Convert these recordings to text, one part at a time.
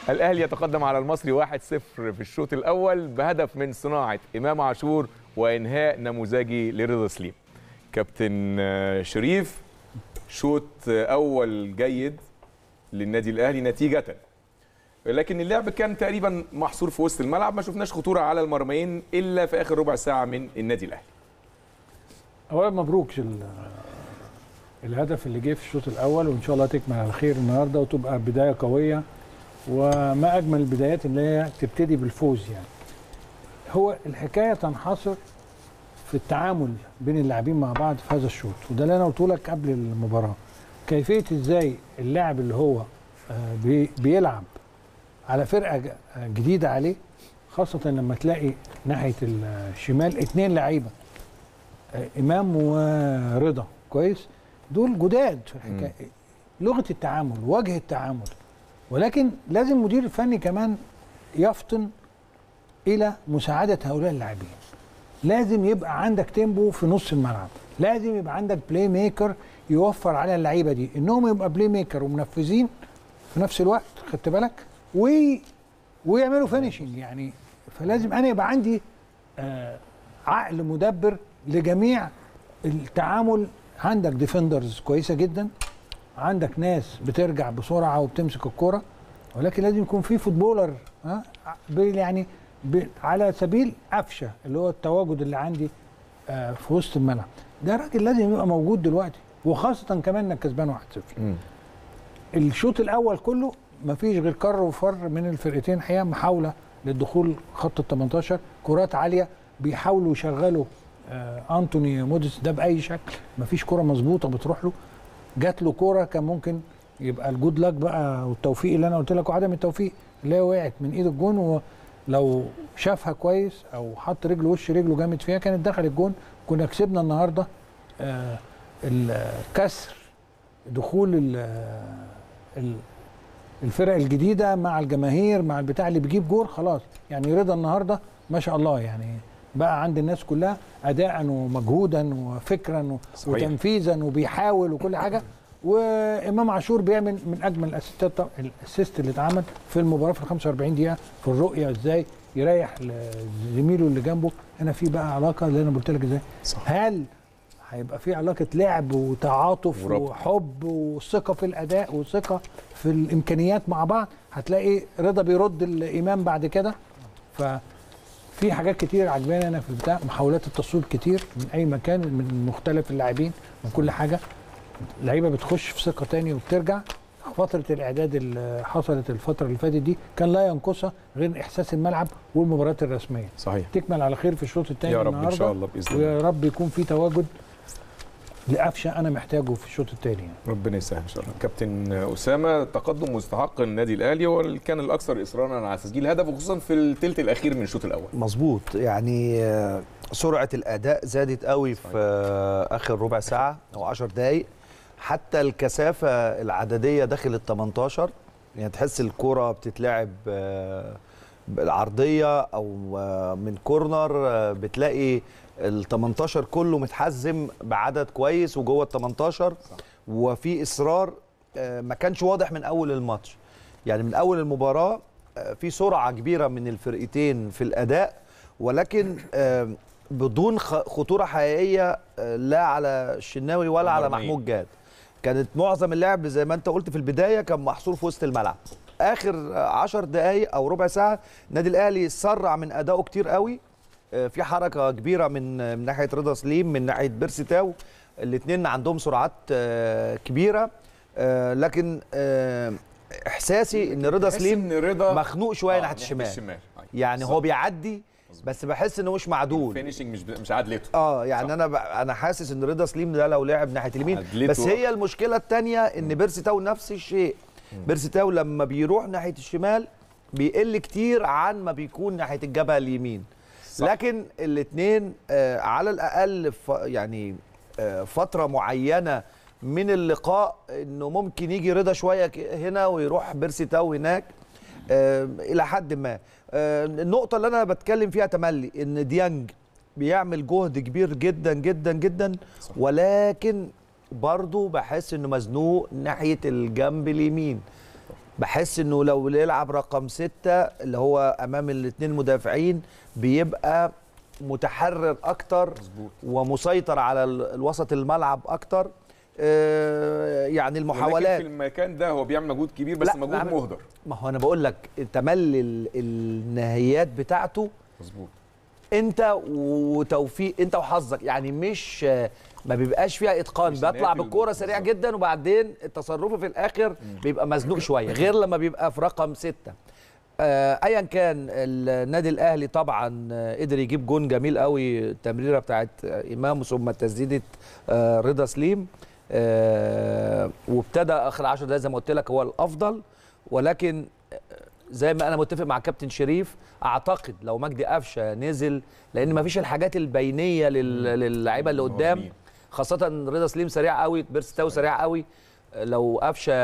الاهلي يتقدم على المصري 1-0 في الشوط الاول بهدف من صناعه امام عاشور وانهاء نموذجي لرضا سليم كابتن آه، شريف شوط آه، اول جيد للنادي الاهلي نتيجه لكن اللعب كان تقريبا محصور في وسط الملعب ما شفناش خطوره على المرميين الا في اخر ربع ساعه من النادي الاهلي اولا مبروك ال- الهدف اللي جه في الشوط الاول وان شاء الله تكمل على خير النهارده وتبقى بدايه قويه وما اجمل البدايات اللي هي تبتدي بالفوز يعني هو الحكايه تنحصر في التعامل بين اللاعبين مع بعض في هذا الشوط وده اللي انا قلته لك قبل المباراه كيفيه ازاي اللاعب اللي هو آه، بي- بيلعب على فرقه ج- آه، جديده عليه خاصه لما تلاقي ناحيه الشمال اتنين لعيبه آه، امام ورضا كويس دول جداد في الحكايه لغه التعامل وجه التعامل ولكن لازم المدير الفني كمان يفطن الى مساعده هؤلاء اللاعبين لازم يبقى عندك تيمبو في نص الملعب لازم يبقى عندك بلاي ميكر يوفر على اللعيبه دي انهم يبقى بلاي ميكر ومنفذين في نفس الوقت خدت بالك و ويعملوا فينيشنج يعني فلازم انا يبقى عندي آه عقل مدبر لجميع التعامل عندك ديفندرز كويسه جدا عندك ناس بترجع بسرعه وبتمسك الكرة ولكن لازم يكون في فوتبولر ها ب- يعني ب- على سبيل قفشه اللي هو التواجد اللي عندي آه في وسط الملعب ده راجل لازم يبقى موجود دلوقتي وخاصه كمان انك كسبان 1-0 الشوط الاول كله مفيش غير كر وفر من الفرقتين الحقيقه محاوله للدخول خط ال 18 كرات عاليه بيحاولوا يشغلوا آه انتوني موديس ده باي شكل مفيش كره مظبوطه بتروح له جات له كوره كان ممكن يبقى الجود لاك بقى والتوفيق اللي انا قلت لك وعدم التوفيق اللي هي وقعت من ايد الجون ولو شافها كويس او حط رجله وش رجله جامد فيها كانت دخل الجون كنا كسبنا النهارده آه الكسر دخول ال- ال- الفرق الجديده مع الجماهير مع البتاع اللي بيجيب جول خلاص يعني رضا النهارده ما شاء الله يعني بقى عند الناس كلها اداء ومجهودا وفكرا و- صحيح. وتنفيذا وبيحاول وكل حاجه وامام عاشور بيعمل من اجمل الاسيستات طب- الاسيست اللي اتعمل في المباراه في ال 45 دقيقه في الرؤيه ازاي يريح زميله اللي جنبه هنا في بقى علاقه اللي انا قلت لك ازاي صح. هل هيبقى في علاقه لعب وتعاطف وربط. وحب وثقه في الاداء وثقه في الامكانيات مع بعض هتلاقي رضا بيرد الامام بعد كده ففي حاجات كتير عجباني انا في البتاع محاولات التصويب كتير من اي مكان من مختلف اللاعبين من كل حاجه اللعيبه بتخش في ثقه تاني وبترجع فتره الاعداد اللي حصلت الفتره اللي فاتت دي كان لا ينقصها غير احساس الملعب والمباريات الرسميه صحيح تكمل على خير في الشوط الثاني يا رب النهارده ان شاء الله باذن الله ويا رب يكون في تواجد لقفشه انا محتاجه في الشوط الثاني يعني. ربنا يسهل ان شاء الله كابتن اسامه تقدم مستحق النادي الاهلي هو اللي كان الاكثر اصرارا على تسجيل هدف وخصوصا في الثلث الاخير من الشوط الاول مظبوط يعني آه، سرعه الاداء زادت قوي في آه، اخر ربع ساعه او 10 دقائق حتى الكثافه العدديه داخل ال 18 يعني تحس الكره بتتلعب آه، العرضيه او آه، من كورنر آه، بتلاقي ال 18 كله متحزم بعدد كويس وجوه ال 18 وفي اصرار آه، ما كانش واضح من اول الماتش يعني من اول المباراه آه، في سرعه كبيره من الفرقتين في الاداء ولكن آه، بدون خ- خطوره حقيقيه آه، لا على الشناوي ولا على المرميين. محمود جاد كانت معظم اللعب زي ما انت قلت في البدايه كان محصور في وسط الملعب اخر عشر دقائق او ربع ساعه النادي الاهلي سرع من ادائه كتير قوي آه، في حركه كبيره من من ناحيه رضا سليم من ناحيه بيرسي تاو الاثنين عندهم سرعات آه، كبيره آه، لكن آه، احساسي ان رضا تحس سليم ان رضا مخنوق شويه آه، ناحيه الشمال الشمال يعني هو بيعدي بس بحس انه مش معدول الفينشنج مش مش عدلته اه يعني صح. انا ب... انا حاسس ان رضا سليم ده لو لعب ناحيه اليمين عدلته. بس هي المشكله الثانيه ان بيرسي تاو نفس الشيء بيرسي تاو لما بيروح ناحيه الشمال بيقل كتير عن ما بيكون ناحيه الجبهه اليمين صح. لكن الاثنين آه على الاقل ف... يعني آه فتره معينه من اللقاء انه ممكن يجي رضا شويه ك- هنا ويروح بيرسي تاو هناك آه الى حد ما آه النقطه اللي انا بتكلم فيها تملي ان ديانج بيعمل جهد كبير جدا جدا جدا صح. ولكن برضه بحس انه مزنوق ناحيه الجنب اليمين بحس انه لو يلعب رقم ستة اللي هو امام الاثنين المدافعين بيبقى متحرر اكتر مظبوط ومسيطر على ال- الوسط الملعب اكتر آه، يعني ولكن المحاولات في المكان ده هو بيعمل مجهود كبير بس لا، مجهود لا، مهدر ما هو انا بقول لك تملي ال- النهايات بتاعته مظبوط انت وتوفيق انت وحظك يعني مش ما بيبقاش فيها اتقان مش بيطلع نهاية بالكوره ال- سريع بالظبط. جدا وبعدين تصرفه في الاخر بيبقى مزنوق شويه غير لما بيبقى في رقم ستة آه، ايا كان النادي الاهلي طبعا آه، قدر يجيب جون جميل قوي التمريره بتاعت آه، امام ثم تسديده آه، رضا سليم آه، وابتدى اخر 10 دقايق زي ما قلت لك هو الافضل ولكن آه، زي ما انا متفق مع كابتن شريف اعتقد لو مجدي قفشه نزل لان ما فيش الحاجات البينيه لل- للاعيبه اللي قدام مهاجمين. خاصه رضا سليم سريع قوي بيرستاو سريع قوي لو قفشه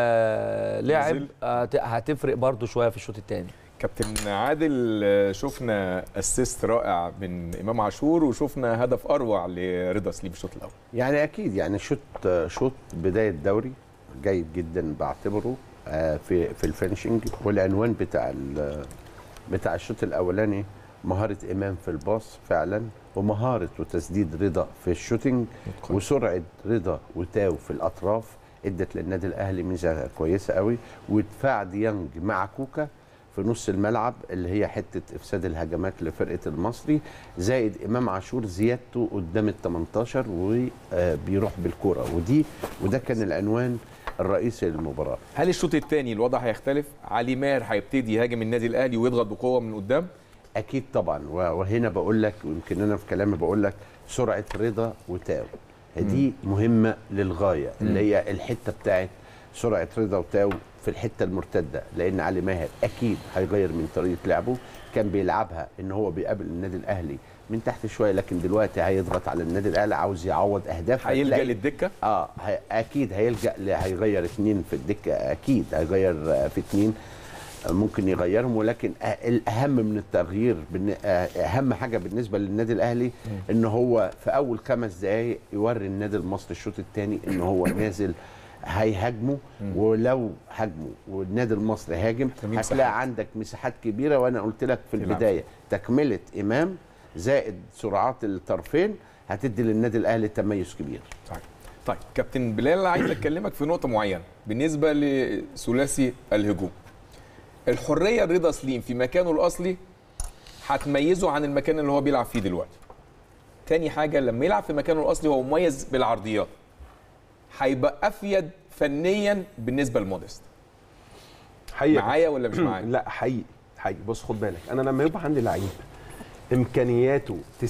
لعب نزل. هت- هتفرق برضو شويه في الشوط الثاني كابتن عادل آه، شفنا اسيست رائع من امام عاشور وشفنا هدف اروع لرضا سليم الشوط الاول يعني اكيد يعني شوط شوط بدايه دوري جيد جدا بعتبره آه، في في الفينشنج والعنوان بتاع ال- بتاع الشوط الاولاني مهاره امام في الباص فعلا ومهاره وتسديد رضا في الشوتنج متقن. وسرعه رضا وتاو في الاطراف ادت للنادي الاهلي ميزه كويسه قوي ودفاع ديانج مع كوكا في نص الملعب اللي هي حته افساد الهجمات لفرقه المصري زائد امام عاشور زيادته قدام ال 18 وبيروح بالكوره ودي وده كان العنوان الرئيسي للمباراه هل الشوط الثاني الوضع هيختلف علي ماهر هيبتدي يهاجم النادي الاهلي ويضغط بقوه من قدام اكيد طبعا و- وهنا بقول لك ويمكن انا في كلامي بقول لك سرعه رضا وتاو دي مهمه للغايه اللي هي الحته بتاعت سرعه رضا وتاو في الحته المرتده لان علي ماهر اكيد هيغير من طريقه لعبه كان بيلعبها ان هو بيقابل النادي الاهلي من تحت شويه لكن دلوقتي هيضغط على النادي الاهلي عاوز يعوض اهداف هيلجا هتلاقي- للدكه اه هي اكيد هيلجا ل- هيغير اثنين في الدكه اكيد هيغير آه، في اثنين آه، ممكن يغيرهم ولكن آه، الاهم من التغيير بالن- آه، اهم حاجه بالنسبه للنادي الاهلي ان هو في اول خمس دقائق يوري النادي المصري الشوط الثاني ان هو نازل هيهاجموا ولو هاجموا والنادي المصري هاجم تمام، مساحات. هتلاقي عندك مساحات كبيره وانا قلت لك في يلعب البدايه تكمله امام زائد سرعات الطرفين هتدي للنادي الاهلي تميز كبير صحيح. طيب كابتن بلال عايز اكلمك في نقطه معينه بالنسبه لثلاثي الهجوم الحريه رضا سليم في مكانه الاصلي هتميزه عن المكان اللي هو بيلعب فيه دلوقتي تاني حاجه لما يلعب في مكانه الاصلي هو مميز بالعرضيات هيبقى افيد فنيا بالنسبه لموديست حقيقة معايا ولا مش معايا لا حقيقي حقيقي بص خد بالك انا لما يبقى عندي لعيب امكانياته 90%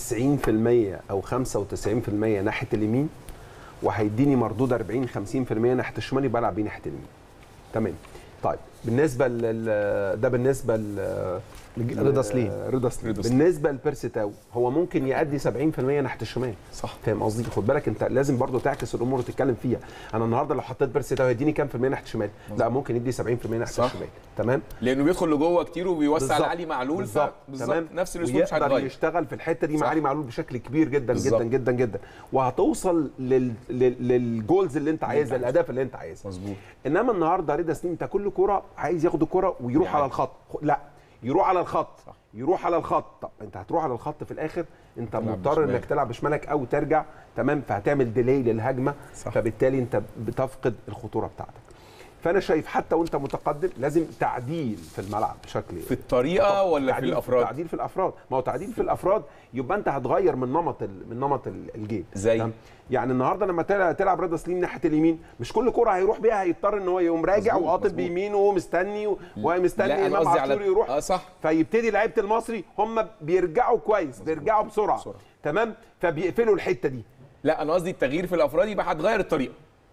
او 95% ناحيه اليمين وهيديني مردود 40 50% ناحيه الشمال يبقى العب بيه ناحيه اليمين تمام طيب بالنسبه لل ده بالنسبه ل رضا سليم. رضا سليم رضا سليم. بالنسبه لبيرسي تاو هو ممكن يأدي 70% ناحيه الشمال صح فاهم قصدي خد بالك انت لازم برضو تعكس الامور وتتكلم فيها انا النهارده لو حطيت بيرسي تاو هيديني كام في المية ناحيه الشمال لا ممكن يدي 70% ناحيه صح. الشمال تمام لانه بيدخل لجوه كتير وبيوسع بالظبط. لعلي معلول بالظبط بالظبط تمام نفس الاسلوب مش ويقدر هيتغير يشتغل في الحته دي صح. مع علي معلول بشكل كبير جدا بالظبط. جدا جدا جدا وهتوصل لل... لل... للجولز اللي انت عايزها الاهداف اللي انت عايزها مظبوط انما النهارده رضا سليم انت كل كوره عايز ياخد الكوره ويروح يعني. على الخط خ- لا يروح على الخط صح. يروح على الخط طب انت هتروح على الخط في الاخر انت تلعب مضطر بشمال. انك تلعب بشمالك او ترجع تمام فهتعمل ديلي للهجمه صح. فبالتالي انت بتفقد الخطوره بتاعتك فانا شايف حتى وانت متقدم لازم تعديل في الملعب بشكل في الطريقه ولا في تعديل- الافراد تعديل في الافراد ما هو تعديل في الافراد يبقى انت هتغير من نمط ال- من نمط ال- الجيم زي؟ تمام؟ يعني النهارده لما تلعب, تلعب رضا سليم ناحيه اليمين مش كل كره هيروح بيها هيضطر ان هو يقوم راجع مظبوط، وقاطب مظبوط. بيمينه ومستني و- ومستني لا انا امام قصدي عاشور على يروح اه صح فيبتدي لعيبه المصري هم بيرجعوا كويس بيرجعوا بسرعه بسرعة. تمام فبيقفلوا الحته دي لا انا قصدي التغيير في الافراد يبقى هتغير الطريقه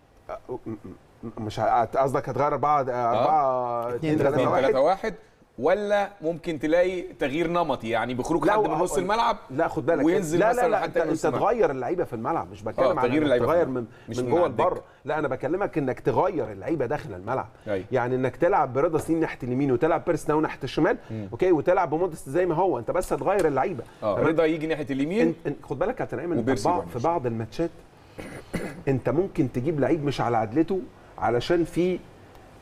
مش ه- قصدك هتغير 4 4 2 3 2 1 3 1 ولا ممكن تلاقي تغيير نمطي يعني بخروج لا، حد من هو- نص الملعب لا خد بالك وينزل لا مثلا لا لا حتى انت, من نص انت الملعب. تغير اللعيبه في الملعب مش بتكلم اه، على تغيير انك اللعيبة في تغير الملعب. من مش من من جوه على الدكة. لبره لا انا بكلمك انك تغير اللعيبه داخل الملعب أيوة. يعني انك تلعب برضا سليم ناحيه اليمين وتلعب بيرس ناو ناحيه الشمال اوكي وتلعب بمودست زي ما هو انت بس هتغير اللعيبه اه تمام؟ رضا يجي ناحيه اليمين انت انت- خد بالك يا كابتن ايمن انت وبيرسي في بعض- برضه. في بعض الماتشات انت ممكن تجيب لعيب مش على عدلته علشان في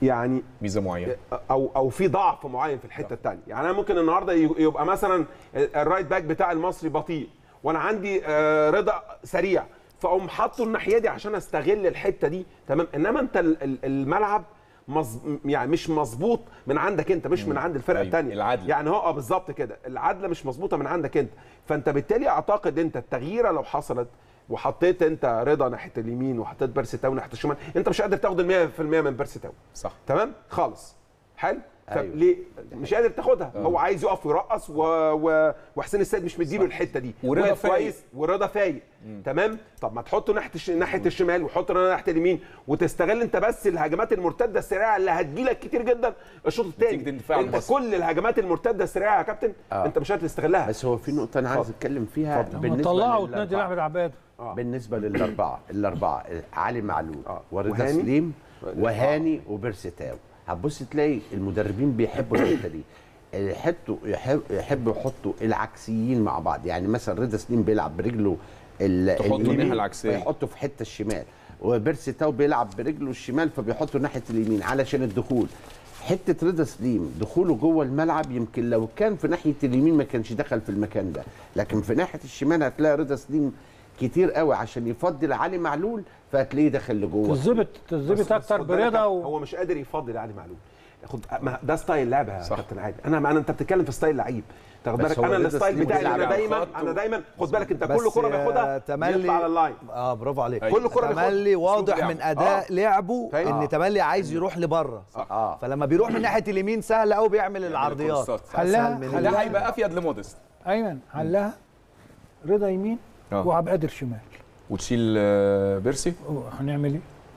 يعني ميزه معينه او او في ضعف معين في الحته الثانيه يعني انا ممكن النهارده ي- يبقى مثلا الرايت باك بتاع المصري بطيء وانا عندي آه، رضا سريع فاقوم حاطه الناحيه دي عشان استغل الحته دي تمام انما انت ال- ال- الملعب مز... يعني مش مظبوط من عندك انت مش من عند الفرقه أيوة، الثانيه العدل. يعني هو اه بالظبط كده العدله مش مظبوطه من عندك انت فانت بالتالي اعتقد انت التغييره لو حصلت وحطيت انت رضا ناحيه اليمين وحطيت بيرسي تاو ناحيه الشمال انت مش قادر تاخد ال 100% من بيرسي تاو صح تمام خالص حلو طب أيوة. ليه مش قادر تاخدها هو عايز يقف ويرقص و... و... وحسين السيد مش مديله الحته دي ورضا واقف فايق. كويس ورضا فايق تمام طب ما تحطه ناحيه الش... ناحيه الشمال وحط رضا ناحيه اليمين وتستغل انت بس الهجمات المرتده السريعه اللي هتجيلك كتير جدا الشوط الثاني نتيجة اندفاع انت المصري. كل الهجمات المرتده السريعه يا كابتن آه. انت مش قادر تستغلها بس هو في نقطه انا عايز اتكلم فيها هم طلعوا نادي للأربعة. احمد عباد بالنسبه للاربعه الاربعه علي معلول آه. ورضا وهاني. سليم وهاني وبرستاو هتبص تلاقي المدربين بيحبوا الحته دي يحطوا يحب يحبوا يحطوا العكسيين مع بعض يعني مثلا رضا سليم بيلعب برجله ال- تحطه اليمين، الناحية العكسية. فيحطه في حته الشمال وبيرسي تاو بيلعب برجله الشمال فبيحطه ناحيه اليمين علشان الدخول حته رضا سليم دخوله جوه الملعب يمكن لو كان في ناحيه اليمين ما كانش دخل في المكان ده لكن في ناحيه الشمال هتلاقي رضا سليم كتير قوي عشان يفضل علي معلول فهتلاقيه دخل لجوه تظبط بس- تظبط بس اكتر خد بالك برضا و... هو مش قادر يفضل علي معلول خد ما ده ستايل لعبه يا صح. كابتن عادل انا انا انت بتتكلم في ستايل لعيب تاخد بس بالك هو انا رضا الستايل سليم بتاعي اللي انا بيلعب على دايما الخط انا و- دايما خد بالك انت بس كل كره آه، بياخدها تملي بيطلع على اللاين اه برافو عليك أيوة. كل كرة بياخدها. تملي واضح أسلوب من لعب. اداء لعبه فاهم؟ ان تملي عايز يروح لبره اه فلما بيروح من ناحيه اليمين سهل قوي بيعمل العرضيات كورسات. حلها- أسهل من حلها- ده هيبقى افيد لمودست ايمن حلها رضا يمين آه. وعبد القادر شمال وتشيل آه، بيرسي هنعمل ايه؟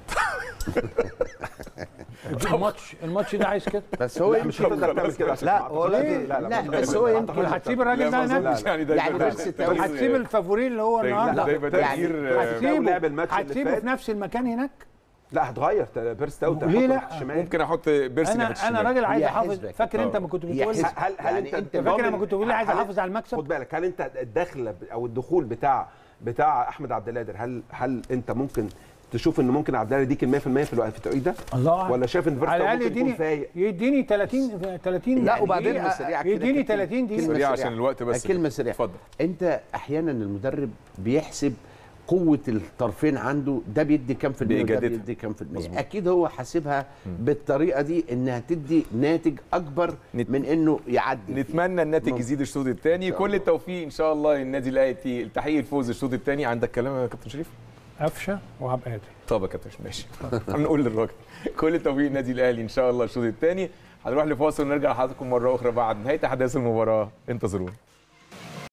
الماتش الماتش ده عايز كده بس هو لا مش يمكن هتقدر تعمل كده عشان لا، ما هو أعتقدش. ليه؟ لا لا، ما بس أعتقدش. هو ما يمكن أعتقدش. هتسيب الراجل ده لا ما هناك اظنش يعني ده يعني يبقى بيرسي ده- تاو- ده- هتسيب الفافوري اللي هو ده- النهارده ده يبقى يعني تغيير آه، هتسيب- لعب هتسيبه الماتش اللي هتسيبه فات. في نفس المكان هناك لا هتغير بيرس تاو ليه لا؟ تحط الشمال ممكن احط بيرسي ناحية انا انا الشمال. راجل عايز هي احافظ حسبة فاكر انت آه. ما كنت هي بتقول حسبة. هل هل يعني انت أنت فاكر لما ضامن- كنت بتقول لي عايز هل- احافظ على المكسب خد بالك هل انت الدخله او الدخول بتاع بتاع احمد عبد القادر هل هل انت ممكن تشوف ان ممكن عبد القادر يديك ال 100% في الوقت في التوقيت ده الله أعلم. ولا شايف ان فيرس على تاو الاقل ممكن يكون يديني فايق يديني 30 30 لا، يعني وبعدين دقيقة. سريعة كده يديني كده. 30 دقيقه كلمة سريع سريعة. عشان الوقت بس كلمه سريعه اتفضل انت احيانا المدرب بيحسب قوه الطرفين عنده ده بيدي كام في المية وده بإجادتها. بيدي كام في المية مظبوط. اكيد هو حاسبها بالطريقه دي انها تدي ناتج اكبر نت- من انه يعدي نتمنى الناتج يزيد الشوط الثاني كل التوفيق ان شاء الله للنادي الاهلي تحقيق الفوز الشوط الثاني عندك كلام يا كابتن شريف قفشه وعبد القادر طب يا كابتن ماشي هنقول للراجل كل التوفيق للنادي الاهلي ان شاء الله الشوط الثاني هنروح لفاصل ونرجع لحضراتكم مره اخرى بعد نهايه احداث المباراه انتظرونا